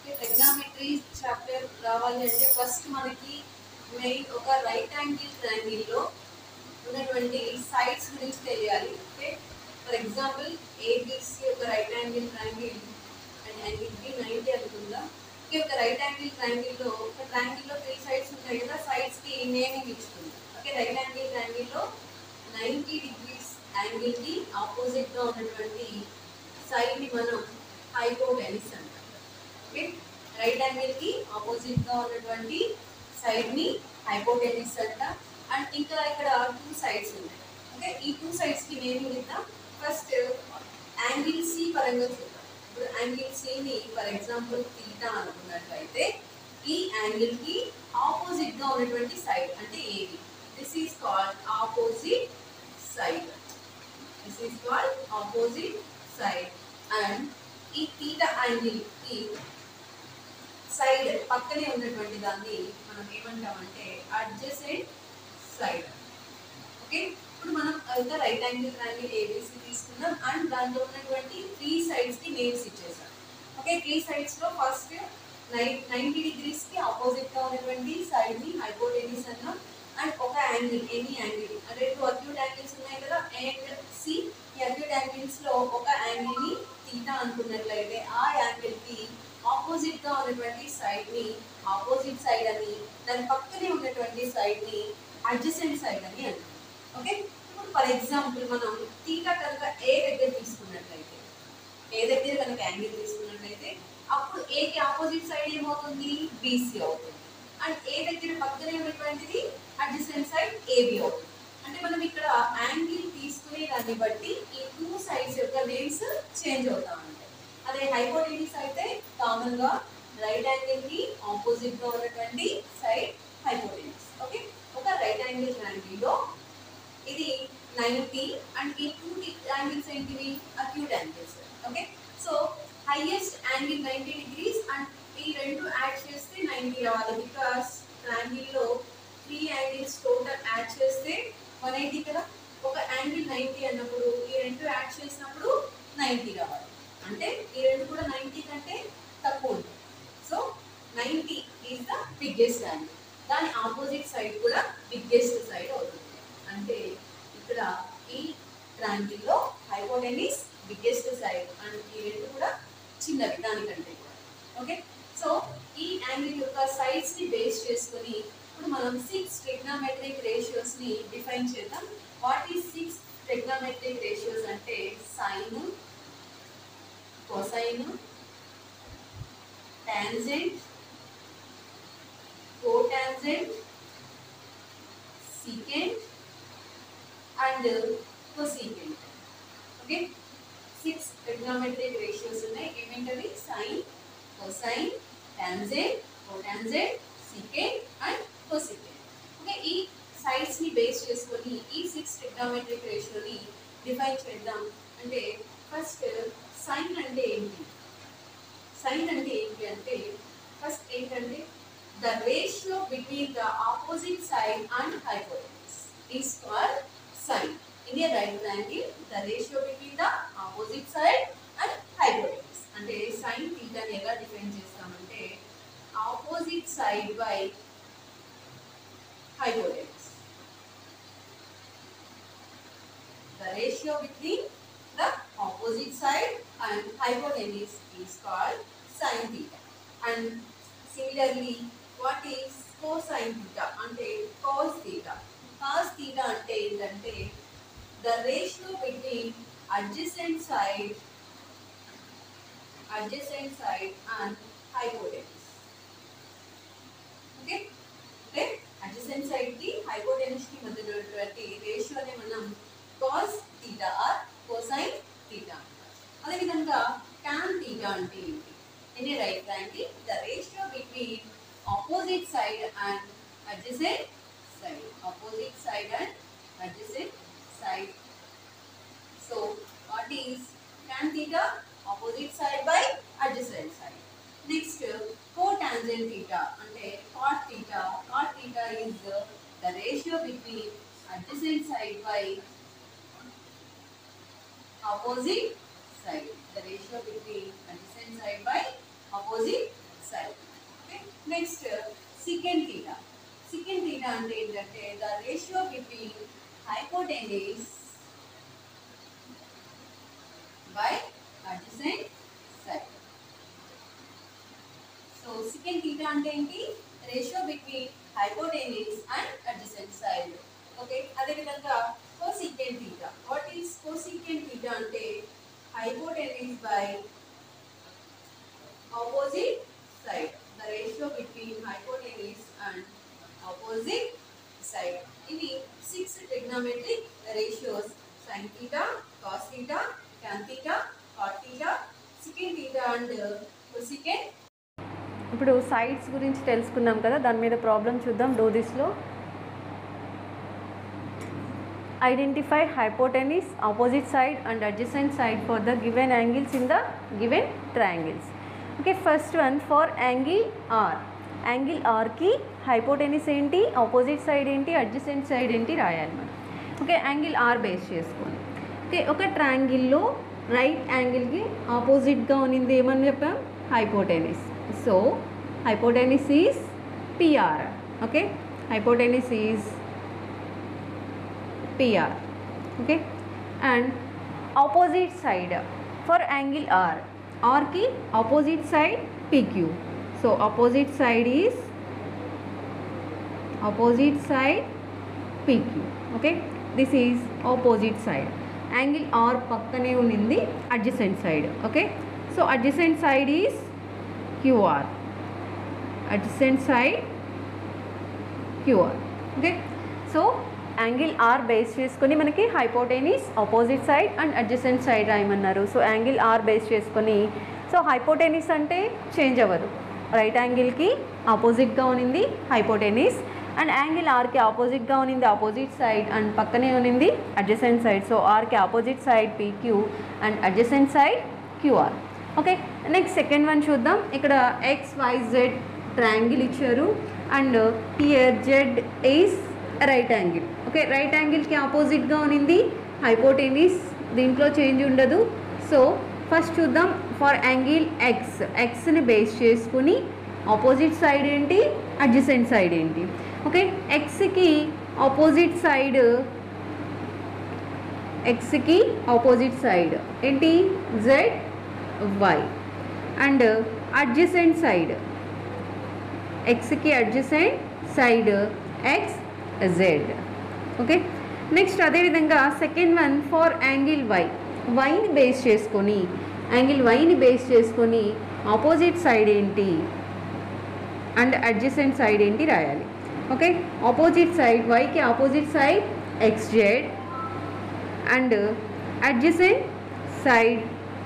Trigonometry chapter రావాలి అంటే first మనకి మెయిన్ ఒక రైట్ యాంగిల్ ట్రయాంగిల్లో ఉన్నటువంటి సైడ్స్ గురించి తెలియాలి ఓకే ఫర్ ఎగ్జాంపుల్ ఏబిసి ఒక right angle triangle and angle B ninety అనుకుందాం ఓకే ఒక రైట్ యాంగిల్ ట్రయాంగిల్లో ఒక ట్రయాంగిల్లో త్రీ సైడ్స్ ఉంటాయి కదా సైడ్స్కి నేమింగ్ ఇచ్చుకుందాం ఓకే రైట్ యాంగిల్ ట్రయాంగిల్లో నైంటీ డిగ్రీస్ యాంగిల్కి ఆపోజిట్గా ఉన్నటువంటి సైడ్ని మనం హైపోటెనిస్ అంటాం ఓకే రైట్ యాంగిల్కి ఆపోజిట్గా ఉన్నటువంటి సైడ్ని హైపోటెనిస్ అంటాం అండ్ ఇంకా ఇక్కడ టూ సైడ్స్ ఉన్నాయి ఓకే ఈ టూ సైడ్స్కి నేను ఇద్దాం ఫస్ట్ యాంగిల్ సి పరంగా చూద్దాం ఇప్పుడు యాంగిల్ సిని ఫర్ ఎగ్జాంపుల్ తీటా అనుకున్నట్లయితే ఈ యాంగిల్కి ఆపోజిట్గా ఉన్నటువంటి సైడ్ అంటే ఏది this is called opposite side this is called opposite side and ఈ తీటా యాంగిల్కి సైడ్ పక్కనే ఉన్నటువంటి దాన్ని మనం ఏమంటామంటే అడ్జసెంట్ సైడ్ ఓకే ఇప్పుడు మనం అయితే రైట్ యాంగిల్ ట్రయాంగిల్ ఏబిసి తీసుకున్నాం అండ్ దాంట్లో ఉన్నటువంటి త్రీ సైడ్స్ కి నేమ్స్ ఇచ్చేసాం ఓకే త్రీ సైడ్స్ లో ఫస్ట్ నైంటీ డిగ్రీస్ కి ఆపోజిట్ గా ఉన్నటువంటి సైడ్ ని హైపోటెనిస్ అన్నాం అండ్ ఒక యాంగిల్ ఎనీ యాంగిల్ అంటే టూ అక్యూట్ యాంగిల్స్ ఉన్నాయి కదా అండ్ సి ఈ అక్యూట్ యాంగిల్స్ లో ఒక యాంగిల్ ని తీటా అనుకున్నట్లయితే ఆ యాంగిల్ కి ఆపోజిట్ గా ఉన్నటువంటి సైడ్ ని ఆపోజిట్ సైడ్ అని దాని పక్కనే ఉన్నటువంటి సైడ్ ని అడ్జసెంట్ సైడ్ అని అంటాం ఓకే ఇప్పుడు ఫర్ ఎగ్జాంపుల్ మనం తీటా కనుక ఏ దగ్గర తీసుకున్నట్లయితే ఏ దగ్గర కనుక యాంగిల్ తీసుకున్నట్లయితే అప్పుడు ఏకి ఆపోజిట్ సైడ్ ఏమవుతుంది బీసీ అవుతుంది అండ్ ఏ దగ్గర పక్కనే ఉన్నటువంటిది అడ్జసెంట్ సైడ్ ఏబి అవుతుంది అంటే మనం ఇక్కడ యాంగిల్ తీసుకునే దాన్ని బట్టి ఈ టూ సైడ్స్ యొక్క నేమ్స్ చేంజ్ అవుతా ఉంటాయి అదే హైపోటెనిస్ అయితే కామన్ గా రైట్ యాంగిల్ కి ఆపోజిట్ గా ఉన్నటువంటి సైడ్ హైపోటెనిస్ ఓకే ఒక రైట్ యాంగిల్ ట్రయాంగిల్ లో ఇది నైంటీ అండ్ ఈ టూ యాంగిల్స్ ఏంటివి acute angles okay so highest angle ninety degrees and ఈ రెండు యాడ్ చేస్తే నైంటీ రావాలి బికాస్ ట్రయాంగిల్ లో త్రీ యాంగిల్స్ టోటల్ యాడ్ చేస్తే వన్ ఎయిటీ కదా ఒక యాంగిల్ నైంటీ అన్నప్పుడు ఈ రెండు యాడ్ చేసినప్పుడు నైంటీ రావాలి అంటే ఈ రెండు కూడా నైంటీ కంటే తక్కువ ఉంటుంది so ninety is the biggest angle దాని ఆపోజిట్ సైడ్ కూడా బిగ్గెస్ట్ సైడ్ అవుతుంది అంటే ఇక్కడ ఈ ట్రాంగిల్లో హైపోటెనిస్ బిగ్గెస్ట్ సైడ్ అండ్ ఈ రెండు కూడా చిన్నవి దానికంటే కూడా ఓకే సో ఈ యాంగిల్ యొక్క సైడ్స్ ని బేస్ చేసుకొని ఇప్పుడు మనం సిక్స్ ట్రిగ్నామెట్రిక్ రేషియోస్ ని డిఫైన్ చేద్దాం what is six trigonometric ratios అంటే sine cosine tangent cotangent secant and cosecant okay six trigonometric ratios ఉన్నాయి ఏమేంటవి sine cosine tangent cotangent secant and cosecant okay ఈ సైడ్స్ ని బేస్ చేసుకొని ఈ సిక్స్ ట్రిగ్నోమెట్రిక్ రేషియోని డిఫైన్ చేద్దాం అంటే ఫస్ట్ సైన్ అంటే ఏంటి సైన్ అంటే ఏంటి అంటే ఫస్ట్ ఏంటంటే the ratio between the opposite side and hypotenuse is called sine. In a right triangle, the ratio between the opposite side and hypotenuse. అంటే సైన్ థీటాని ఎలా డిఫైన్ చేస్తామంటే opposite side by hypotenuse. The ratio between the opposite side and hypotenuse is called sine theta. And similarly, what is cosine theta? అంటే cos theta. cos theta అంటే ఏంటంటే the ratio between adjacent side adjacent side and hypotenuse. Okay అంటే adjacent side కి hypotenuse కి మధ్య ఉన్నటువంటి రేషియోనే మనం cos theta or cosine theta అదే విధంగా tan థీటా అంటే ఏంటి in a right triangle the ratio between opposite side and adjacent side opposite side and adjacent side so what is tan theta opposite side by adjacent side next cotangent theta అంటే cot theta cot theta is the ratio between adjacent side by opposite side the ratio between adjacent side by opposite next secant theta secant theta అంటే ఏంటంటే the ratio between hypotenuse by adjacent side so secant theta అంటే ఏంటి ratio between hypotenuse and adjacent side okay అదేవిధంగా cosecant theta what is cosecant theta అంటే hypotenuse by opposite side the ratio between hypotenuse and opposite side ఇవి six trigonometric ratios sin theta cos theta tan theta cot theta secant theta and cosecant ఇప్పుడు సైడ్స్ గురించి తెలుసుకున్నాం కదా దాని మీద problem చూద్దాం డో దిస్లో identify hypotenuse opposite side and adjacent side for the given angles in the given triangles okay first one for angle R angle ఆర్కి హైపోటెనిస్ ఏంటి ఆపోజిట్ సైడ్ ఏంటి అడ్జసెంట్ సైడ్ ఏంటి రాయాలి మనం ఓకే యాంగిల్ ఆర్ బేస్ చేసుకోండి okay ఒక ట్రయాంగిల్లో right యాంగిల్కి ఆపోజిట్గా ఉన్నది ఏమని చెప్పాం hypotenuse so hypotenuse is PR okay hypotenuse is PR okay and opposite side for angle R ఆర్కి opposite side PQ so opposite side is opposite side PQ okay this is opposite side angle R పక్కనే ఉన్నింది adjacent side okay so adjacent side is QR adjacent side QR okay so angle R base చేసుకొని మనకి hypotenuse opposite side and adjacent side రాయమన్నారు so angle R base చేసుకొని so hypotenuse అంటే change అవ్వదు right యాంగిల్కి ఆపోజిట్గా ఉన్నింది హైపోటెనిస్ అండ్ యాంగిల్ ఆర్కి ఆపోజిట్గా ఉన్నింది ఆపోజిట్ సైడ్ అండ్ పక్కనే ఉన్నింది అడ్జసెంట్ సైడ్ సో ఆర్కి opposite side PQ and adjacent side QR okay next second one చూద్దాం ఇక్కడ ఎక్స్ వై జెడ్ ట్రయాంగిల్ ఇచ్చారు and here Z is right angle okay right యాంగిల్కి ఆపోజిట్గా ఉన్నింది హైపోటెనిస్ దీంట్లో చేంజ్ ఉండదు సో ఫస్ట్ చూద్దాం ఫర్ యాంగిల్ ఎక్స్ ఎక్స్ని బేస్ చేసుకుని ఆపోజిట్ సైడ్ ఏంటి అడ్జసెంట్ సైడ్ ఏంటి ఓకే ఎక్స్కి ఆపోజిట్ సైడ్ ఎక్స్కి ఆపోజిట్ సైడ్ ఏంటి Z Y and adjacent side ఎక్స్కి adjacent side X Z okay next అదేవిధంగా second one for angle Y వైని బేస్ చేసుకొని యాంగిల్ వైని బేస్ చేసుకొని ఆపోజిట్ సైడ్ ఏంటి అండ్ అడ్జసెంట్ సైడ్ ఏంటి రాయాలి ఓకే ఆపోజిట్ సైడ్ వైకి opposite side X Z and adjacent side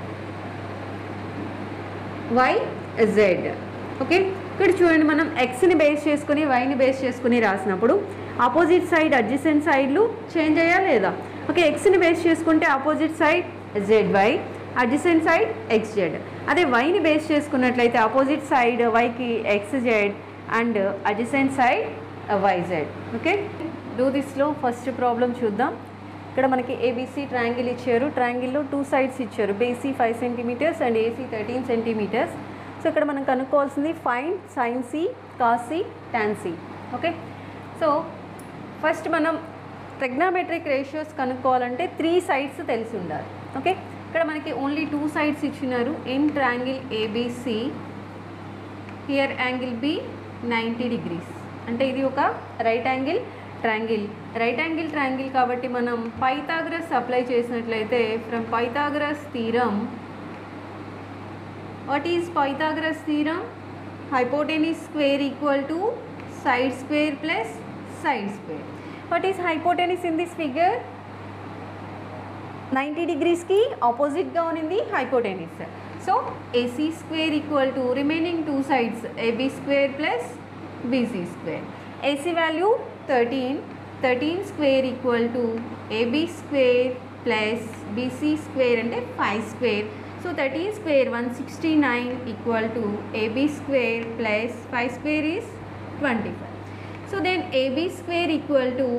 Y Z okay ఇక్కడ చూడండి మనం ఎక్స్ని బేస్ చేసుకుని వైని బేస్ చేసుకుని రాసినప్పుడు ఆపోజిట్ సైడ్ అడ్జసెంట్ సైడ్లు చేంజ్ అయ్యా లేదా ఓకే ఎక్స్ని బేస్ చేసుకుంటే opposite side Z Y adjacent side X Z అదే వైని బేస్ చేసుకున్నట్లయితే ఆపోజిట్ సైడ్ వైకి X Z and adjacent side Y Z okay do దిస్లో ఫస్ట్ ప్రాబ్లం చూద్దాం ఇక్కడ మనకి ఏబీసీ ట్రయాంగిల్ ఇచ్చారు ట్రయాంగిల్లో టూ సైడ్స్ ఇచ్చారు BC five centimeters and AC thirteen centimeters so ఇక్కడ మనం కనుక్కోవాల్సింది find sine C cos C tan C okay so first మనం ట్రెగ్నామెట్రిక్ రేషియోస్ కనుక్కోవాలంటే త్రీ సైడ్స్ తెలిసి ఉండాలి ఓకే ఇక్కడ మనకి ఓన్లీ టూ సైడ్స్ ఇచ్చినారు in triangle ABC here angle B ninety degrees అంటే ఇది ఒక right angle triangle right angle triangle కాబట్టి మనం పైథాగరస్ అప్లై చేసినట్లయితే from Pythagoras theorem what is Pythagoras theorem hypotenuse square equal to side square plus side square what is hypotenuse in this figure 90 degrees కి opposite గా ఉన్నింది hypotenuse so AC square equal to remaining two sides AB square plus BC square AC value 13 13 square equal to AB square plus BC square అంటే 5 square so 13 square 169 equal to AB square plus 5 square is 25 so then AB square equal to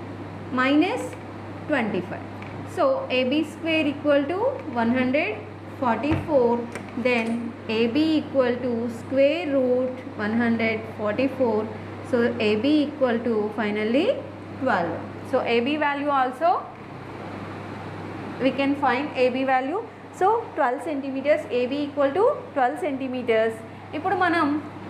169 minus 25 so AB square equal to 144 then AB equal to square root 144 so AB equal to finally 12 so AB value also we can find AB value so 12 centimeters AB equal to 12 centimeters ఇప్పుడు మనం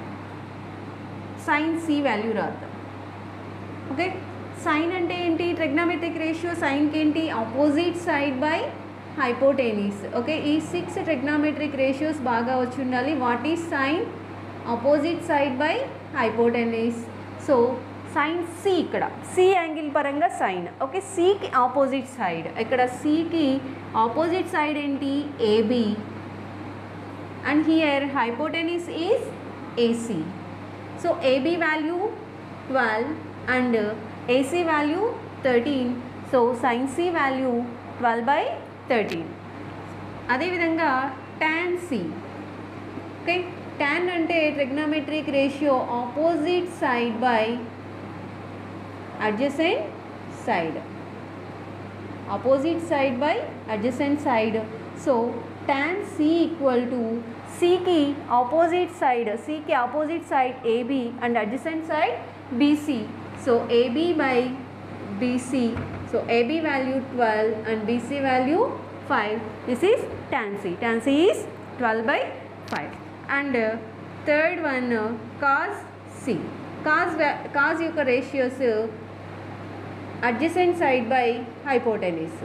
sine C value రాద్దాం okay sine అంటే ఏంటి trigonometric ratio సైన్కి ఏంటి opposite side by hypotenuse okay ఈ six trigonometric ratios బాగా వచ్చి ఉండాలి what is sine opposite side by hypotenuse so sine C ఇక్కడ సి యాంగిల్ పరంగా సైన్ ఓకే సికి ఆపోజిట్ సైడ్ ఇక్కడ సికి ఆపోజిట్ సైడ్ ఏంటి AB and here hypotenuse is AC so AB value twelve and AC value thirteen so sine C value twelve by thirteen అదేవిధంగా tan C okay tan అంటే trigonometric ratio opposite side by adjacent side opposite side by adjacent side so tan c equal to c की opposite side c की opposite side ab and adjacent side bc so ab by bc so ab value 12 and bc value 5 this is tan c tan c is 12 by 5 and uh, third one uh, cos c cos va- cos యొక్క ratios adjacent side by hypotenuse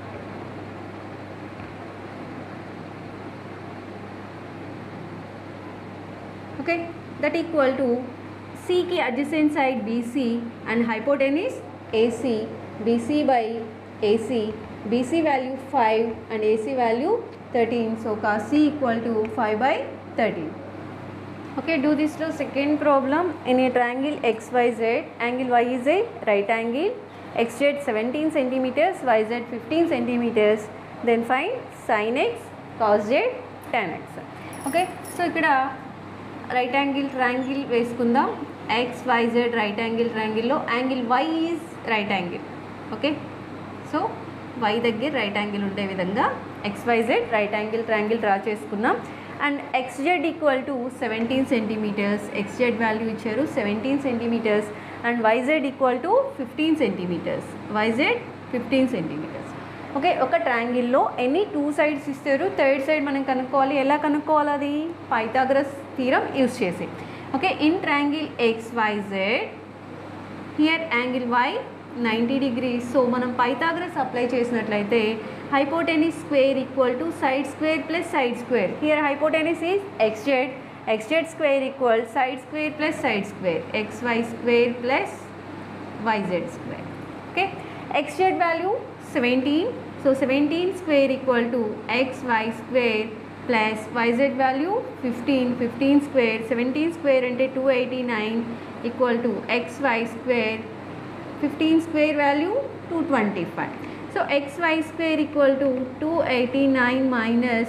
okay that equal to c की adjacent side bc and hypotenuse ac bc by ac bc value 5 and ac value 13 so cos c equal to 5 by 13 okay do this to second problem in a triangle xyz angle y is a right angle xz 17 centimeters yz 15 centimeters then find sin x cos z tan x okay so ఇక్కడ right angle triangle వేసుకుందాం X YZ right angle ట్రయాంగిల్లో angle Y is right angle okay so Y దగ్గర right angle ఉండే విధంగా X YZ right angle triangle draw చేసుకున్నాం and XZ equal to seventeen centimeters XZ value ఇచ్చారు seventeen centimeters and YZ equal to fifteen centimeters YZ fifteen centimeters okay ఒక ట్రయాంగిల్లో ఎన్ని two sides ఇస్తారు third side మనం కనుక్కోవాలి ఎలా కనుక్కోవాలి అది పైథాగరస్ థీరం యూస్ చేసి okay in triangle X YZ here angle Y ninety degrees so మనం పైథాగరస్ అప్లై చేసినట్లయితే hypotenuse square equal to side square plus side square here hypotenuse is XZ XZ square equal side square plus side square X Y square plus yz square okay xz value 17 so 17 square equal to xy square plus yz value 15 15 square 17 square అంటే 289 equal to xy square 15 square value 225 so xy square equal to 289 minus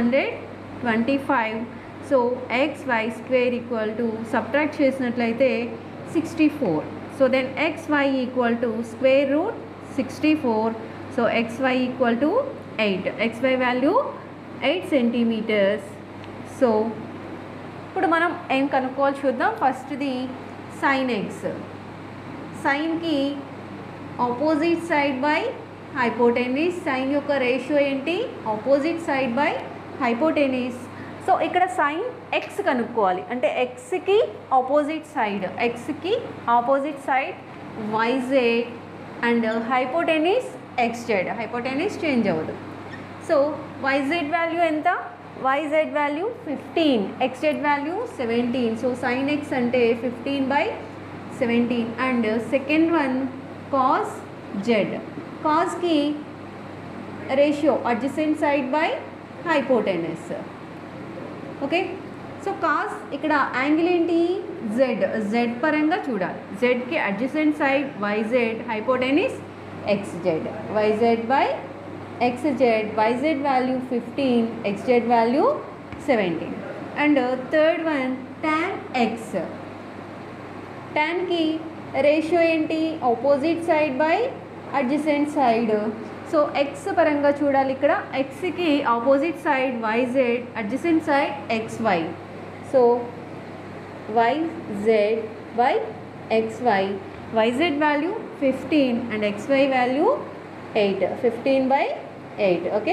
225 so xy square equal to subtract చేసినట్లయితే 64 so then xy equal to square root 64 so xy equal to 8 xy value 8 centimeters so ఇప్పుడు మనం ఏం కనుక్కోవాలి చూద్దాం ఫస్ట్ది sine X సైన్కి opposite side by hypotenuse sine యొక్క ratio ఏంటి opposite side by hypotenuse so ఇక్కడ సైన్ ఎక్స్ కనుక్కోవాలి అంటే ఎక్స్కి ఆపోజిట్ సైడ్ ఎక్స్కి opposite side YZ and hypotenuse XZ hypotenuse change అవ్వదు సో వైజెడ్ వాల్యూ ఎంత YZ value fifteen XZ value seventeen so sine X అంటే fifteen by seventeen and second one cos Z కాస్కి ratio adjacent side by hypotenuse okay so cos ఇక్కడ angle ఏంటి Z Z పరంగా చూడాలి జెడ్కి adjacent side YZ hypotenuse X Z YZ by X Z YZ value fifteen X Z value seventeen and third one tan X ట్యాన్కి ratio ఏంటి opposite side by adjacent side so X పరంగా చూడాలి ఇక్కడ ఎక్స్కి opposite side YZ adjacent side X Y so Y Z Y X Y YZ value fifteen and X Y value eight fifteen by eight okay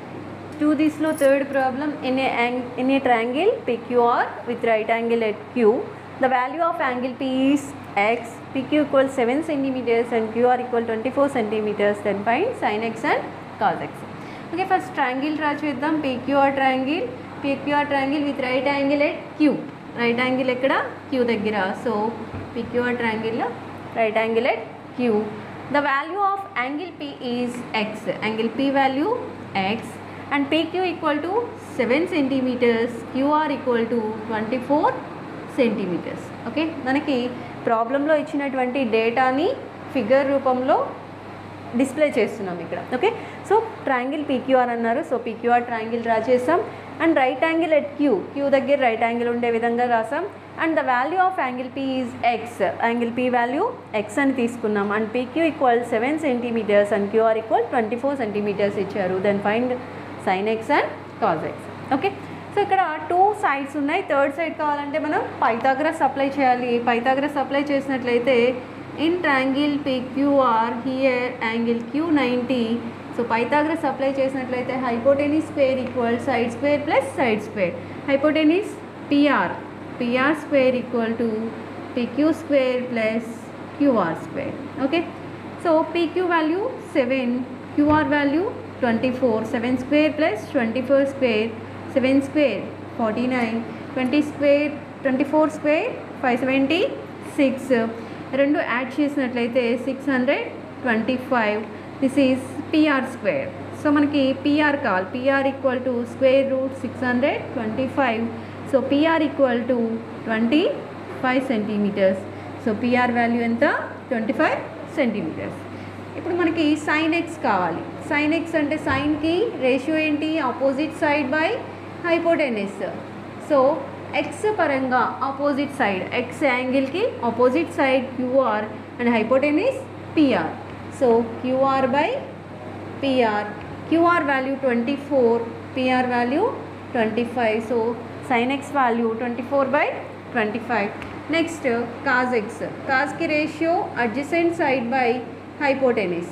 do this lo third problem in a ang- in a triangle pqr with right angle at q the value of angle p is x pq equals 7 centimeters and qr equal 24 centimeters then find sin x and cos x okay first triangle draw చేద్దాం pqr triangle pqr triangle with right angle at q right angle ఎక్కడ q దగ్గర so pqr triangle లో right angle at q the value of angle p is x angle p value x and PQ equal to 7 centimeters, QR equal to 24 centimetres okay మనకి ప్రాబ్లంలో ఇచ్చినటువంటి డేటాని figure రూపంలో display చేస్తున్నాం ఇక్కడ okay so triangle PQR అన్నారు so PQR triangle draw చేసాం and right angle at Q Q దగ్గర రైట్ యాంగిల్ ఉండే విధంగా రాసాం and the value of angle P is x angle P value x అని తీసుకున్నాం and PQ equal seven centimetres and QR equal twenty four centimetres ఇచ్చారు then find sine x and cos X okay so ఇక్కడ two sides ఉన్నాయి third side కావాలంటే మనం Pythagoras apply చేయాలి Pythagoras apply చేసినట్లయితే in triangle PQR here angle Q ninety so Pythagoras apply చేసినట్లయితే hypotenuse square equal side square plus side square hypotenuse PR PR square equal to PQ square plus QR square okay so PQ value seven QR value twenty four seven square plus twenty four square seven square forty nine twenty square twenty four square five seventy six రెండు add చేసినట్లయితే six hundred twenty five this is PR square so మనకి PR కావాలి PR equal to square root six hundred twenty five so PR equal to twenty five centimetres so PR value ఎంత twenty five centimetres ఇప్పుడు మనకి sine x కావాలి sine X అంటే సైన్కి ratio ఏంటి opposite side by hypotenuse so X పరంగా opposite side x యాంగిల్కి opposite side QR and hypotenuse PR so QR by PR QR value twenty four PR value twenty five so sine x value twenty four by twenty five next cos x కాజ్కి ratio adjacent side by hypotenuse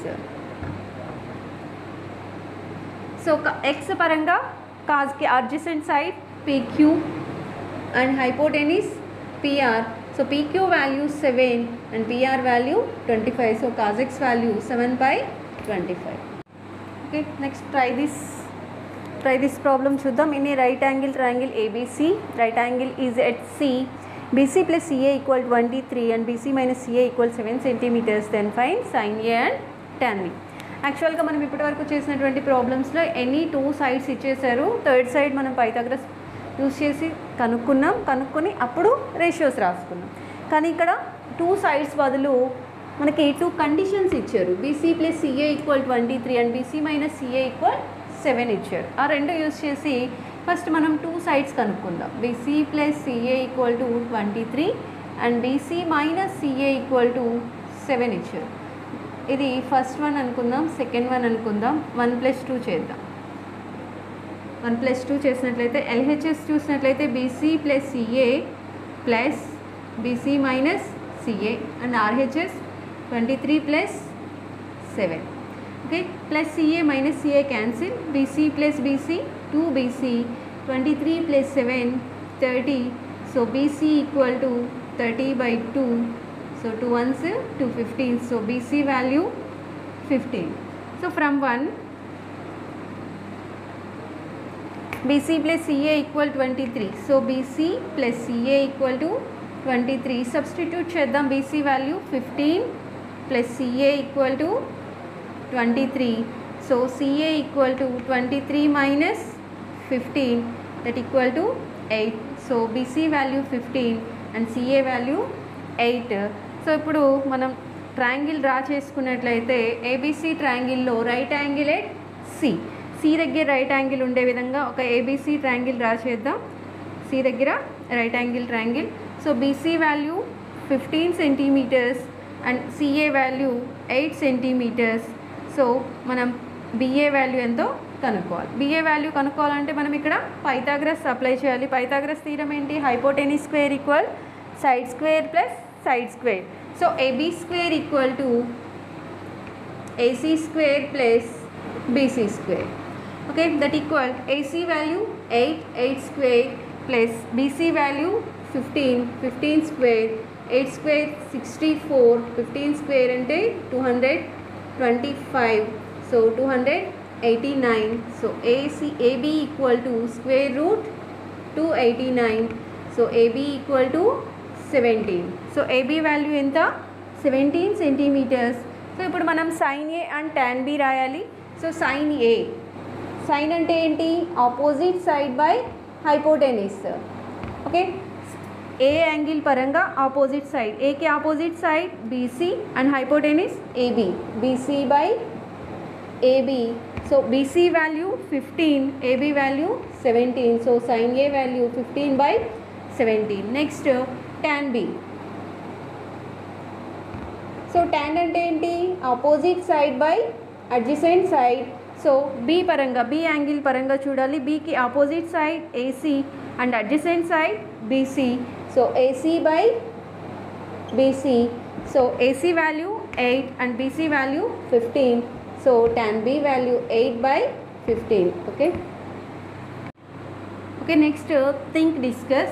so X పరంగా కాజ్కి adjacent side PQ and hypotenuse PR so PQ value seven and PR value twenty five so cos x value seven by twenty five okay next try this try this problem చూద్దాం in a right angle triangle ABC right angle is at C BC plus CA equal twenty three and BC minus CA equal seven centimetres then find sine A and tan B యాక్చువల్గా మనం ఇప్పటివరకు చేసినటువంటి ప్రాబ్లమ్స్లో any two sides ఇచ్చేసారు third side మనం Pythagoras use చేసి కనుక్కున్నాం కనుక్కొని అప్పుడు రేషియోస్ రాసుకున్నాం కానీ ఇక్కడ టూ సైడ్స్ బదులు మనకి టూ కండిషన్స్ ఇచ్చారు BC plus CA equal twenty three and BC minus CA equal seven ఇచ్చారు ఆ రెండు యూస్ చేసి ఫస్ట్ మనం టూ సైడ్స్ కనుక్కుందాం BC plus CA equal to twenty three and BC minus CA equal to seven ఇచ్చారు ఇది first one అనుకుందాం second one అనుకుందాం వన్ ప్లస్ టూ చేద్దాం వన్ ప్లస్ టూ చేసినట్లయితే ఎల్హెచ్ఎస్ చూసినట్లయితే BC plus CA plus BC minus CA and RHS twenty three plus seven okay plus CA minus CA cancel BC plus BC two BC twenty three plus seven thirty so BC equal to thirty by two so two ones two fifteen so BC value fifteen so from one BC plus CA equal twenty three so BC plus CA equal to twenty three substitute చేద్దాం BC value fifteen plus CA equal to twenty three so CA equal to twenty three minus fifteen that equal to eight so BC value fifteen and CA value eight so ఇప్పుడు మనం triangle draw చేసుకున్నట్లయితే ABC ట్రయాంగిల్లో right angle at C C దగ్గర right angle ఉండే విధంగా ఒక ABC triangle draw చేద్దాం C దగ్గర right angle triangle so BC value fifteen centimetres and CA value eight centimetres so మనం బిఏ వాల్యూ ఎంతో కనుక్కోవాలి బిఏ వాల్యూ కనుక్కోవాలంటే మనం ఇక్కడ పైథాగ్రస్ అప్లై చేయాలి పైథాగ్రస్ తీరం ఏంటి hypotenuse square equal side square plus side square so AB square equal to AC square plus BC square. Okay, that equal AC value 8, 8 square plus BC value 15, 15 square, 8 square 64, 15 square అంటే 225, so 289. So AC, AB equal to square root 289. So AB equal to 17. So AB value ఎంత 17 centimeters. So ఇప్పుడు మనం sine A and tan B రాయాలి so sine A sine అంటే ఏంటి opposite side by hypotenuse okay A angle పరంగా opposite side ఏకి opposite side BC and hypotenuse AB BC by AB so BC value fifteen AB value seventeen so sine A value fifteen by seventeen next tan B so tan అంటే ఏంటి opposite side by adjacent side so B పరంగా B angle పరంగా చూడాలి బీకి opposite side AC and adjacent side BC so AC by BC so AC value eight and BC value fifteen so tan B value eight by fifteen okay okay next think discuss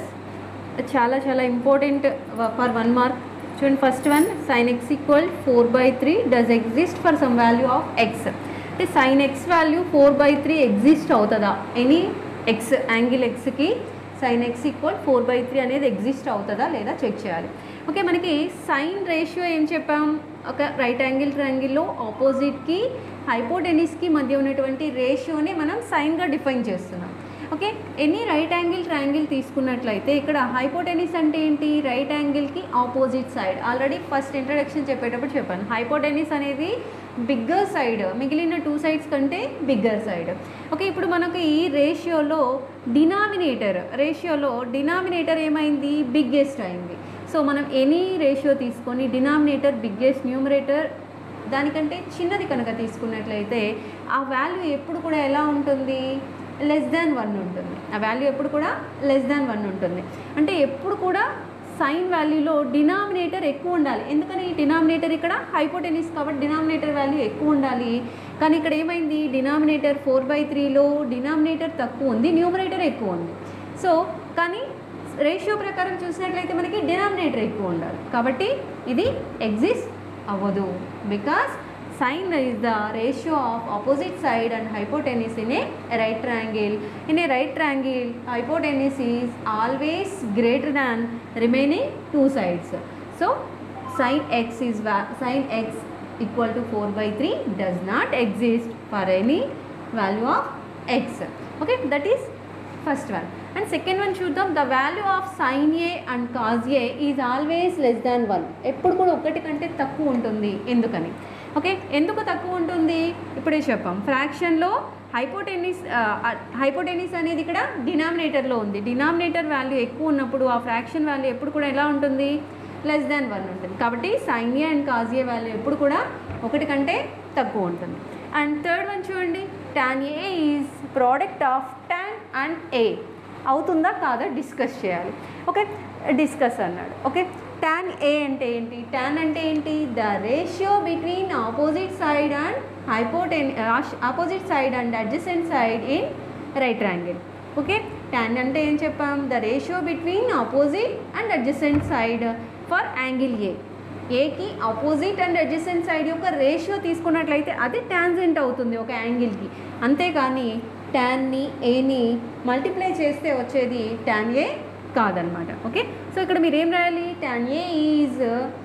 చాలా చాలా important for one mark చూడండి first one sine x equal four by three does exist for some value of x అంటే sine x value four by three exist అవుతుందా any x angle ఎక్స్కి sine x equal four by three అనేది exist అవుతుందా లేదా check చేయాలి okay మనకి sign ratio ఏం చెప్పాం ఒక రైట్ యాంగిల్ ట్రయాంగిల్లో ఆపోజిట్కి హైపోటెనిస్కి మధ్య ఉన్నటువంటి రేషియోని మనం సైన్గా డిఫైన్ చేస్తున్నాం okay any right angle triangle తీసుకున్నట్లయితే ఇక్కడ హైపోటెనిస్ అంటే ఏంటి రైట్ యాంగిల్కి opposite side already first introduction చెప్పేటప్పుడు చెప్పాను హైపోటెనిస్ అనేది బిగ్గర్ సైడ్ మిగిలిన టూ సైడ్స్ కంటే బిగ్గర్ సైడ్ ఓకే ఇప్పుడు మనకు ఈ రేషియోలో డినామినేటర్ రేషియోలో డినామినేటర్ ఏమైంది బిగ్గెస్ట్ అయింది సో మనం ఎనీ రేషియో తీసుకొని డినామినేటర్ బిగ్గెస్ట్ న్యూమరేటర్ దానికంటే చిన్నది కనుక తీసుకున్నట్లయితే ఆ వాల్యూ ఎప్పుడు కూడా ఎలా ఉంటుంది లెస్ దాన్ వన్ ఉంటుంది ఆ వాల్యూ ఎప్పుడు కూడా లెస్ దాన్ వన్ ఉంటుంది అంటే ఎప్పుడు కూడా సైన్ వాల్యూలో డినామినేటర్ ఎక్కువ ఉండాలి ఎందుకని డినామినేటర్ ఇక్కడ హైపోటెనిస్ కాబట్టి డినామినేటర్ వాల్యూ ఎక్కువ ఉండాలి కానీ ఇక్కడ ఏమైంది డినామినేటర్ ఫోర్ బై త్రీలో డినామినేటర్ తక్కువ ఉంది న్యూమరేటర్ ఎక్కువ ఉంది సో కానీ రేషియో ప్రకారం చూసినట్లయితే మనకి డినామినేటర్ ఎక్కువ ఉండాలి కాబట్టి ఇది ఎగ్జిస్ట్ అవ్వదు because sine is the ratio of opposite side and hypotenuse in a right triangle in a right triangle hypotenuse is always greater than remaining two sides so sin x is va- sin x equal to 4 by 3 does not exist for any value of x okay that is first one and second one చూద్దాం the value of sine A and cos A is always less than one ఎప్పుడు కూడా ఒకటి కంటే తక్కువ ఉంటుంది ఎందుకని okay ఎందుకు తక్కువ ఉంటుంది ఇప్పుడే చెప్పాం ఫ్రాక్షన్లో హైపోటెనిస్ హైపోటెనిస్ అనేది ఇక్కడ డినామినేటర్లో ఉంది డినామినేటర్ వాల్యూ ఎక్కువ ఉన్నప్పుడు ఆ ఫ్రాక్షన్ వాల్యూ ఎప్పుడు కూడా ఎలా ఉంటుంది లెస్ దాన్ వన్ ఉంటుంది కాబట్టి sine A and cos A value ఎప్పుడు కూడా ఒకటి కంటే తక్కువ ఉంటుంది అండ్ థర్డ్ వన్ చూడండి tan A is product of tan and A అవుతుందా కాదా డిస్కస్ చేయాలి ఓకే డిస్కస్ అన్నాడు ఓకే టాన్ ఏ అంటే ఏంటి టాన్ అంటే ఏంటి the ratio between opposite side and hypotenuse opposite side and adjacent side in right triangle okay tan అంటే ఏం చెప్పాం the ratio between opposite and adjacent side for angle A ఏకి opposite and adjacent side యొక్క రేషియో తీసుకున్నట్లయితే అది tangent అవుతుంది ఒక యాంగిల్కి అంతేగాని ట్యాన్ని ఏని మల్టిప్లై చేస్తే వచ్చేది ట్యాన్ ఏ కాదనమాట ఓకే సో ఇక్కడ మీరు ఏం రాయాలి tan A is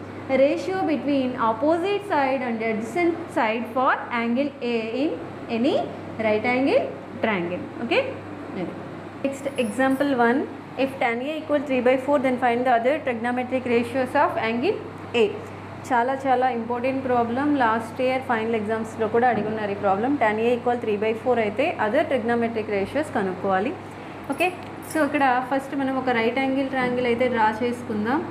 ratio between opposite side and adjacent side for angle A in any right angle triangle okay next example one if tan a equal three by four then find the other trigonometric ratios of angle A చాలా చాలా important problem last year final ఎగ్జామ్స్లో కూడా అడిగున్నారు ఈ problem tan a equal three by four అయితే other trigonometric ratios కనుక్కోవాలి okay so ఇక్కడ first మనం ఒక రైట్ యాంగిల్ ట్రయాంగిల్ అయితే డ్రా చేసుకుందాం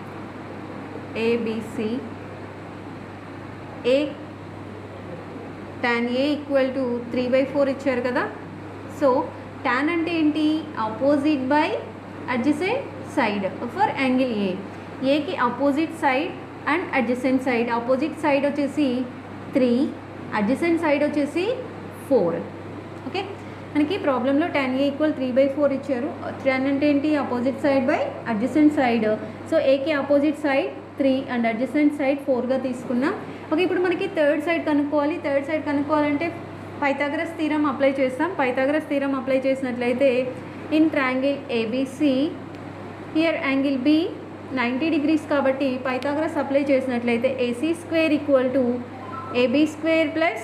ABC A tan A equal to three by four ఇచ్చారు కదా సో ట్యాన్ అంటే ఏంటి opposite by adjacent side for angle A ఏకి opposite side and adjacent side opposite side వచ్చేసి త్రీ అడ్జసెంట్ సైడ్ వచ్చేసి four okay మనకి ప్రాబ్లంలో tan A equal three by four ఇచ్చారు టెన్ అంటే ఏంటి opposite side by adjacent side so ఏకి opposite side three and adjacent side ఫోర్గా తీసుకున్నాం okay ఇప్పుడు మనకి థర్డ్ సైడ్ కనుక్కోవాలి థర్డ్ సైడ్ కనుక్కోవాలంటే పైథాగరస్ థీరం అప్లై చేస్తాం పైథాగరస్ థీరం అప్లై చేసినట్లయితే in triangle ABC here angle B ninety degrees కాబట్టి Pythagoras apply చేసినట్లయితే AC square equal to AB square plus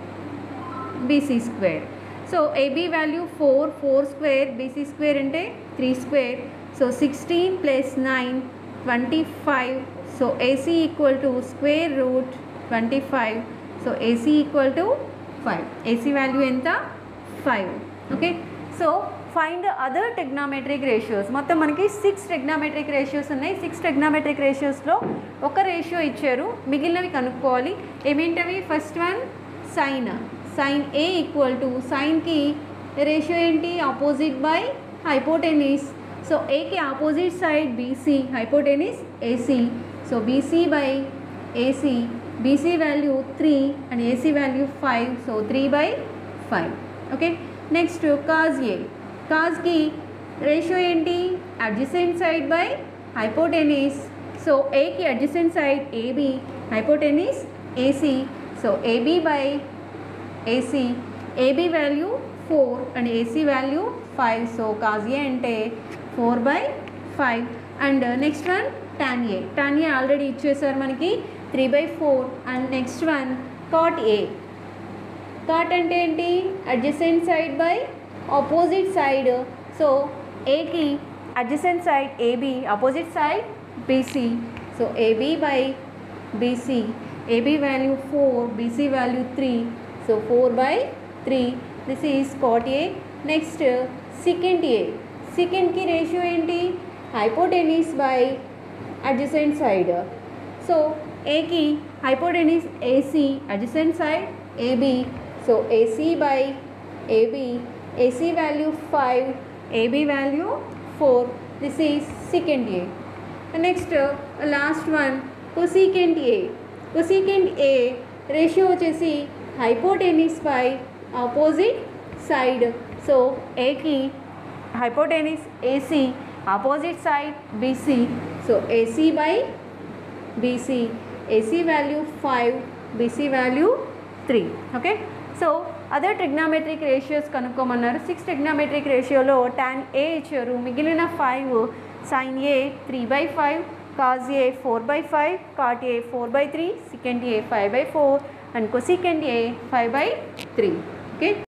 BC square so AB value four four square BC square అంటే three square so sixteen plus nine twenty five so AC equal to square root twenty five so AC equal to five AC value ఎంత five okay so find other trigonometric ratios మొత్తం మనకి six trigonometric ratios ఉన్నాయి six trigonometric రేషియోస్లో ఒక ratio ఇచ్చారు మిగిలినవి కనుక్కోవాలి ఏమేంటవి first one sine sine A equal to సైన్కి రేషియో ఏంటి ఆపోజిట్ బై హైపోటెనిస్ సో ఏకి opposite side BC hypotenuse AC so BC by AC BC value three and AC value five so three by five okay next cos A కాజ్కి ratio ఏంటి adjacent side by hypotenuse so ఏకి adjacent side AB hypotenuse AC so AB by AC AB value four and AC value five so cos A అంటే four by five and next one tan A tan A already ఇచ్చేసారు మనకి three by four and next one cot A cot అంటే ఏంటి adjacent side by opposite side so ఏకి adjacent side AB opposite side BC so AB by BC AB value four BC value three so four by three this is cot A next second A సెకండ్కి ratio ఏంటి hypotenuse by adjacent side so ఏకి hypotenuse AC adjacent side AB so AC by AB AC value five AB value four this is second A next last one cosecant A cosecant A ratio వచ్చేసి hypotenuse by opposite side so ఏకి hypotenuse AC opposite side BC so AC by BC AC value five BC value three okay so other trigonometric ratios కనుక్కోమన్నారు six trigonometric రేషియోలో tan A ఇచ్చారు మిగిలిన five sine A three by five cos A four by five cot A four by three second A five by four and cosecant A five by three okay